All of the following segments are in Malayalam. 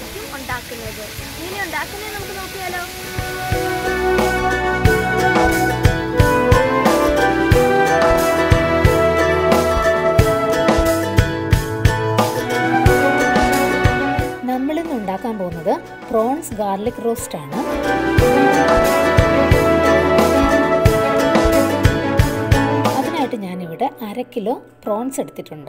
ആയിരിക്കും ഉണ്ടാക്കുന്നത് ഇങ്ങനെ ഉണ്ടാക്കുന്നത് നമുക്ക് നോക്കിയാലോ നമ്മളിന്ന് ഉണ്ടാക്കാൻ പോകുന്നത് പ്രോൺസ് ഗാർലിക് റോസ്റ്റ് ആണ് അതിനായിട്ട് ഞാനിവിടെ അര കിലോ പ്രോൺസ് എടുത്തിട്ടുണ്ട്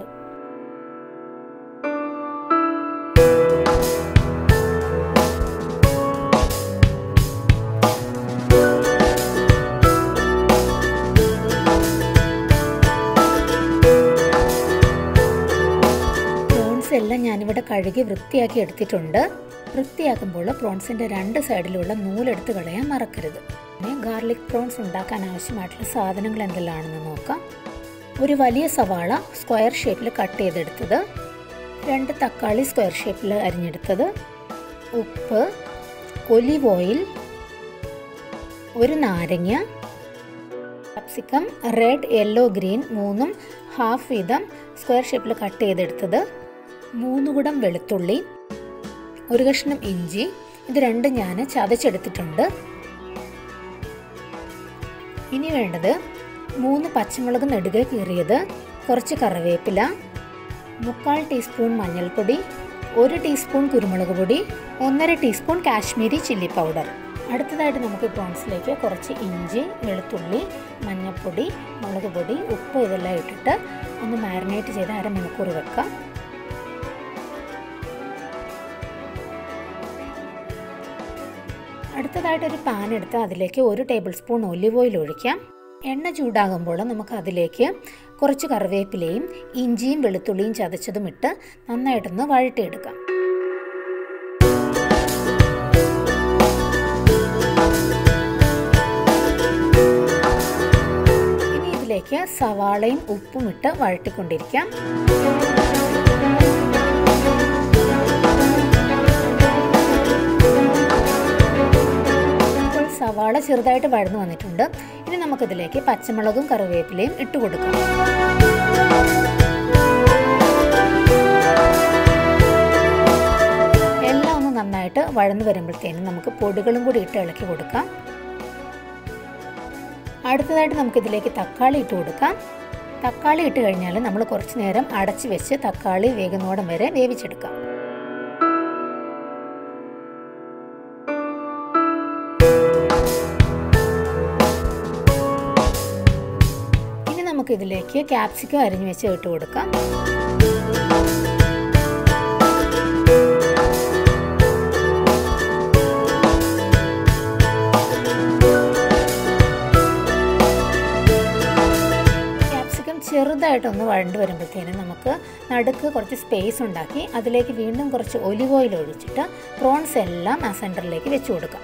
പ്രോൺസ് എല്ലാം ഞാനിവിടെ കഴുകി വൃത്തിയാക്കി എടുത്തിട്ടുണ്ട് വൃത്തിയാക്കുമ്പോൾ പ്രോൺസിൻ്റെ രണ്ട് സൈഡിലുള്ള നൂലെടുത്ത് കളയാൻ മറക്കരുത് പിന്നെ ഗാർലിക് പ്രോൺസ് ഉണ്ടാക്കാൻ ആവശ്യമായിട്ടുള്ള സാധനങ്ങൾ എന്തെല്ലാമാണെന്ന് നോക്കാം ഒരു വലിയ സവാള സ്ക്വയർ ഷേപ്പിൽ കട്ട് ചെയ്തെടുത്തത് രണ്ട് തക്കാളി സ്ക്വയർ ഷേപ്പിൽ അരിഞ്ഞെടുത്തത് ഉപ്പ് ഒലിവ് ഓയിൽ ഒരു നാരങ്ങ ക്യാപ്സിക്കം റെഡ് യെല്ലോ ഗ്രീൻ മൂന്നും ഹാഫ് വീതം സ്ക്വയർ ഷേപ്പിൽ കട്ട് ചെയ്തെടുത്തത് മൂന്ന് കുടം വെളുത്തുള്ളി ഒരു കഷ്ണം ഇഞ്ചി ഇത് രണ്ടും ഞാൻ ചതച്ചെടുത്തിട്ടുണ്ട് ഇനി വേണ്ടത് മൂന്ന് പച്ചമുളക് നെടുകെ കീറിയത് കുറച്ച് കറിവേപ്പില മുക്കാൽ ടീസ്പൂൺ മഞ്ഞൾപ്പൊടി ഒരു ടീസ്പൂൺ കുരുമുളക് പൊടി ഒന്നര ടീസ്പൂൺ കാശ്മീരി ചില്ലി പൗഡർ അടുത്തതായിട്ട് നമുക്ക് പ്രോൺസിലേക്ക് കുറച്ച് ഇഞ്ചി വെളുത്തുള്ളി മഞ്ഞൾപ്പൊടി മുളക് പൊടി ഉപ്പ് ഇതെല്ലാം ഇട്ടിട്ട് ഒന്ന് മാരിനേറ്റ് ചെയ്ത് അരമണിക്കൂർ വെക്കാം അടുത്തതായിട്ട് ഒരു പാൻ എടുത്ത് അതിലേക്ക് ഒരു ടേബിൾ സ്പൂൺ ഒലിവ് ഓയിൽ ഒഴിക്കാം എണ്ണ ചൂടാകുമ്പോൾ നമുക്ക് അതിലേക്ക് കുറച്ച് കറിവേപ്പിലയും ഇഞ്ചിയും വെളുത്തുള്ളിയും ചതച്ചതും ഇട്ട് നന്നായിട്ടൊന്ന് വഴട്ടിയെടുക്കാം ഇനി ഇതിലേക്ക് സവാളയും ഉപ്പും ഇട്ട് വഴട്ടിക്കൊണ്ടിരിക്കാം ഇപ്പോൾ സവാള ചെറുതായിട്ട് വഴന്നു വന്നിട്ടുണ്ട് ഇനി നമുക്കിതിലേക്ക് പച്ചമുളകും കറിവേപ്പിലയും ഇട്ട് കൊടുക്കാം എല്ലാം ഒന്ന് നന്നായിട്ട് വഴന്നു വരുമ്പോഴത്തേനും നമുക്ക് പൊടികളും കൂടി ഇട്ട് ഇളക്കി കൊടുക്കാം അടുത്തതായിട്ട് നമുക്കിതിലേക്ക് തക്കാളി ഇട്ട് കൊടുക്കാം തക്കാളി ഇട്ട് കഴിഞ്ഞാൽ നമ്മൾ കുറച്ച് നേരം അടച്ചു വെച്ച് തക്കാളി വേഗനോടം വരെ വേവിച്ചെടുക്കാം ഇനി നമുക്ക് ഇതിലേക്ക് ക്യാപ്സിക്കം അരിഞ്ഞു വെച്ച് ഇട്ട് കൊടുക്കാം ക്യാപ്സിക്കം ചെറുതായിട്ടൊന്ന് വഴണ്ട് വരുമ്പോഴത്തേനും നമുക്ക് നടുക്ക് കുറച്ച് സ്പേസ് ഉണ്ടാക്കി അതിലേക്ക് വീണ്ടും കുറച്ച് ഒലിവ് ഓയിൽ ഒഴിച്ചിട്ട് പ്രോൺസ് എല്ലാം ആ സെൻറ്ററിലേക്ക് വെച്ച് കൊടുക്കാം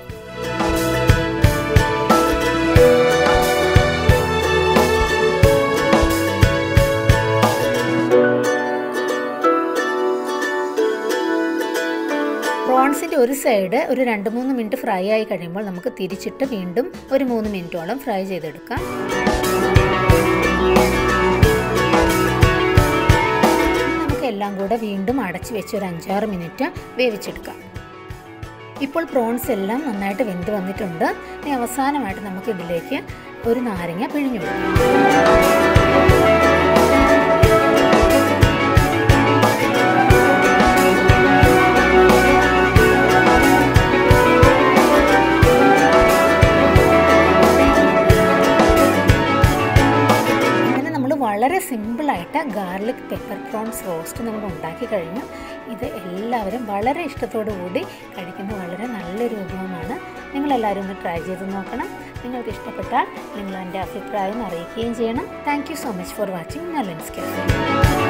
പ്രോൺസിൻ്റെ ഒരു സൈഡ് ഒരു രണ്ട് മൂന്ന് മിനിറ്റ് ഫ്രൈ ആയി കഴിയുമ്പോൾ നമുക്ക് തിരിച്ചിട്ട് വീണ്ടും ഒരു മൂന്ന് മിനിറ്റോളം ഫ്രൈ ചെയ്തെടുക്കാം നമുക്ക് എല്ലാം കൂടെ വീണ്ടും അടച്ചു വെച്ച് ഒരു അഞ്ചാറ് മിനിറ്റ് വേവിച്ചെടുക്കാം ഇപ്പോൾ പ്രോൺസ് എല്ലാം നന്നായിട്ട് വെന്ത് വന്നിട്ടുണ്ട് ഇനി അവസാനമായിട്ട് നമുക്ക് ഇതിലേക്ക് ഒരു നാരങ്ങ പിഴിഞ്ഞു കൊടുക്കാം അങ്ങനെ നമ്മൾ വളരെ സിമ്പിളായിട്ട് ഗാർലിക് പെപ്പർ പ്രോൺസ് റോസ്റ്റ് നമ്മൾ ഉണ്ടാക്കി കഴിഞ്ഞു ഇത് എല്ലാവരും വളരെ ഇഷ്ടത്തോടു കൂടി കഴിക്കുന്ന വളരെ നല്ലൊരു വിഭവമാണ് നിങ്ങളെല്ലാവരും ഒന്ന് ട്രൈ ചെയ്ത് നോക്കണം നിങ്ങൾക്ക് ഇഷ്ടപ്പെട്ടാൽ നിങ്ങൾ എൻ്റെ അഭിപ്രായം അറിയിക്കുകയും ചെയ്യണം thank you so much for watching മലൻസ് കാഫേ